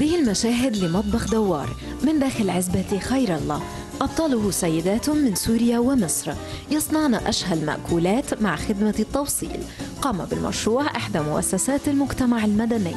هذه المشاهد لمطبخ دوار من داخل عزبة خير الله أبطاله سيدات من سوريا ومصر يصنعن أشهى المأكولات مع خدمة التوصيل قام بالمشروع إحدى مؤسسات المجتمع المدني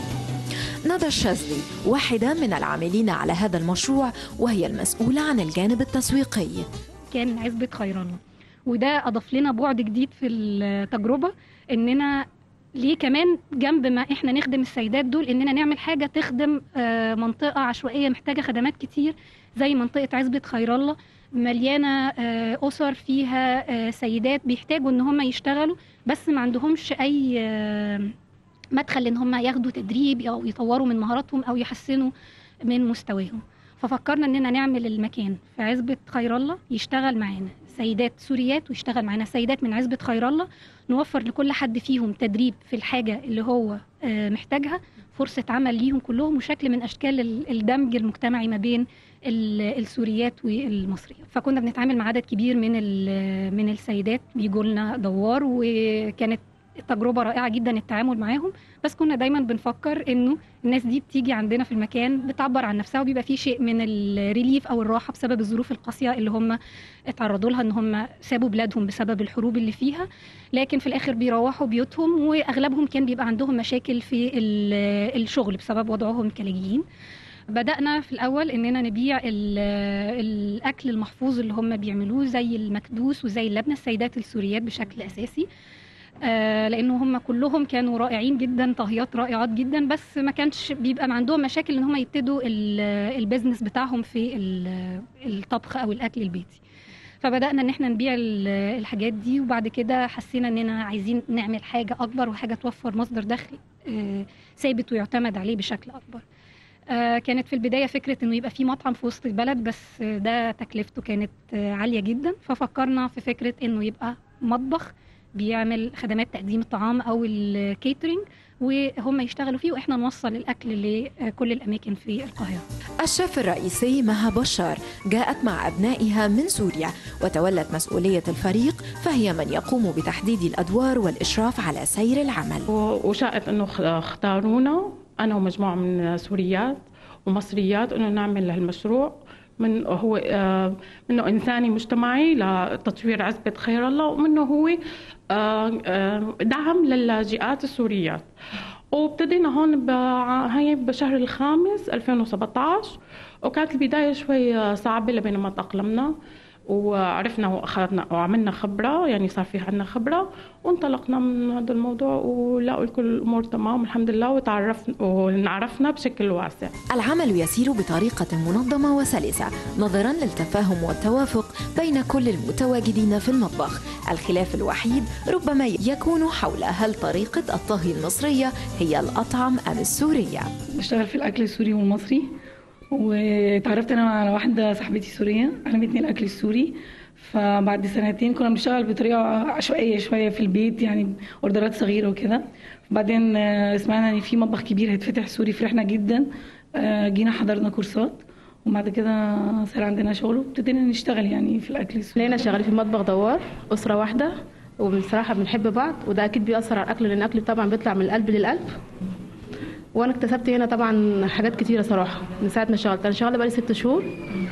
ندى الشاذلي واحدة من العاملين على هذا المشروع وهي المسؤولة عن الجانب التسويقي كان عزبة خير الله وده أضاف لنا بعد جديد في التجربة إننا ليه كمان جنب ما احنا نخدم السيدات دول اننا نعمل حاجه تخدم آه، منطقه عشوائيه محتاجه خدمات كتير زي منطقه عزبه خير الله مليانه آه، اسر فيها آه، سيدات بيحتاجوا ان هم يشتغلوا بس ما عندهمش اي آه، مدخل ان هم ياخدوا تدريب او يطوروا من مهاراتهم او يحسنوا من مستواهم ففكرنا اننا نعمل المكان في عزبه خير الله يشتغل معانا سيدات سوريات ويشتغل معانا سيدات من عزبه خير الله نوفر لكل حد فيهم تدريب في الحاجه اللي هو آه، محتاجها فرصه عمل ليهم كلهم وشكل من اشكال ال- الدمج المجتمعي ما بين ال- السوريات والمصريات فكنا بنتعامل مع عدد كبير من ال- من السيدات بيجوا لنا دوار وكانت تجربه رائعه جدا التعامل معاهم بس كنا دايما بنفكر انه الناس دي بتيجي عندنا في المكان بتعبر عن نفسها وبيبقى في شيء من الريليف او الراحه بسبب الظروف القاسيه اللي هم اتعرضوا لها ان هم سابوا بلادهم بسبب الحروب اللي فيها لكن في الاخر بيروحوا بيوتهم واغلبهم كان بيبقى عندهم مشاكل في ال- الشغل بسبب وضعهم كلاجئين بدأنا في الأول إننا نبيع ال- الأكل المحفوظ اللي هم بيعملوه زي المكدوس وزي اللبنة السيدات السوريات بشكل أساسي آه، لانه هم كلهم كانوا رائعين جدا طهيات رائعات جدا بس ما كانش بيبقى عندهم مشاكل ان هم يبتدوا ال- البيزنس بتاعهم في ال- الطبخ او الاكل البيتي فبدانا ان احنا نبيع ال- الحاجات دي وبعد كده حسينا اننا عايزين نعمل حاجه اكبر وحاجه توفر مصدر دخل آه، ثابت ويعتمد عليه بشكل اكبر آه، كانت في البدايه فكره انه يبقى في مطعم في وسط البلد بس آه، ده تكلفته كانت آه، عاليه جدا ففكرنا في فكره انه يبقى مطبخ بيعمل خدمات تقديم الطعام او الكيترينج وهم يشتغلوا فيه واحنا نوصل الاكل لكل الاماكن في القاهره الشيف الرئيسي مها بشار جاءت مع أبنائها من سوريا وتولت مسؤولية الفريق فهي من يقوم بتحديد الأدوار والإشراف على سير العمل و- وشاءت انه خ- اختارونا انا ومجموعه من سوريات ومصريات انه نعمل هالمشروع من هو آه، منه انساني مجتمعي لتطوير عزبه خير الله ومنه هو آه، آه، دعم للاجئات السوريات وابتدينا هون بع- هي بشهر الخامس 2017 وكانت البدايه شوي صعبه لبين ما تاقلمنا وعرفنا واخذنا وعملنا خبره يعني صار في عندنا خبره وانطلقنا من هذا الموضوع ولقوا كل الامور تمام الحمد لله وتعرفنا وانعرفنا بشكل واسع العمل يسير بطريقة منظمة وسلسة نظرا للتفاهم والتوافق بين كل المتواجدين في المطبخ الخلاف الوحيد ربما يكون حول هل طريقة الطهي المصرية هي الأطعم أم السورية بشتغل في الاكل السوري والمصري وتعرفت انا على واحده صاحبتي سوريه علمتني الاكل السوري فبعد سنتين كنا بنشتغل بطريقه عشوائيه شويه في البيت يعني اوردرات صغيره وكده بعدين آه، سمعنا ان في مطبخ كبير هيتفتح سوري فرحنا جدا آه، جينا حضرنا كورسات وبعد كده صار عندنا شغل وابتدينا نشتغل يعني في الاكل السوري لقينا شغالين في مطبخ دوار أسرة واحدة وبصراحة بنحب بعض وده أكيد بيأثر على الأكل لأن الأكل طبعا بيطلع من القلب للقلب وأنا اكتسبت هنا طبعا حاجات كتيرة صراحة من ساعة ما اشتغلت أنا شغالة بقالي ست شهور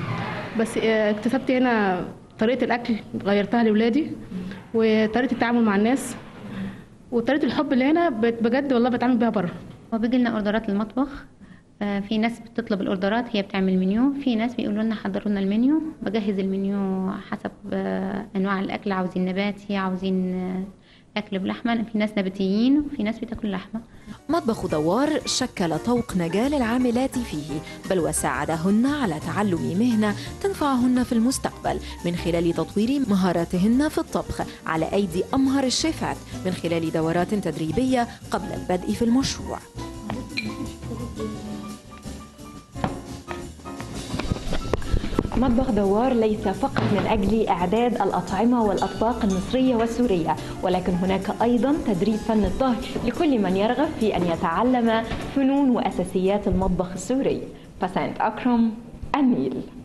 بس آه، اكتسبت هنا طريقة الأكل غيرتها لأولادي وطريقة التعامل مع الناس وطريقة الحب اللي هنا بت- بجد والله بتعامل بيها بره وبيجي لنا اوردرات المطبخ آه، في ناس بتطلب الاوردرات هي بتعمل منيو في ناس بيقولوا لنا حضروا لنا المنيو بجهز المنيو حسب آه، انواع الاكل عاوزين نباتي عاوزين آه، اكل بلحمه في ناس نباتيين وفي ناس بتاكل لحمه مطبخ دوار شكل طوق نجاة للعاملات فيه بل وساعدهن على تعلم مهنة تنفعهن في المستقبل من خلال تطوير مهاراتهن في الطبخ على أيدي أمهر الشيفات من خلال دورات تدريبية قبل البدء في المشروع مطبخ دوار ليس فقط من أجل إعداد الأطعمة والأطباق المصرية والسورية ولكن هناك أيضا تدريب فن الطهي لكل من يرغب في أن يتعلم فنون وأساسيات المطبخ السوري بسنت أكرم النيل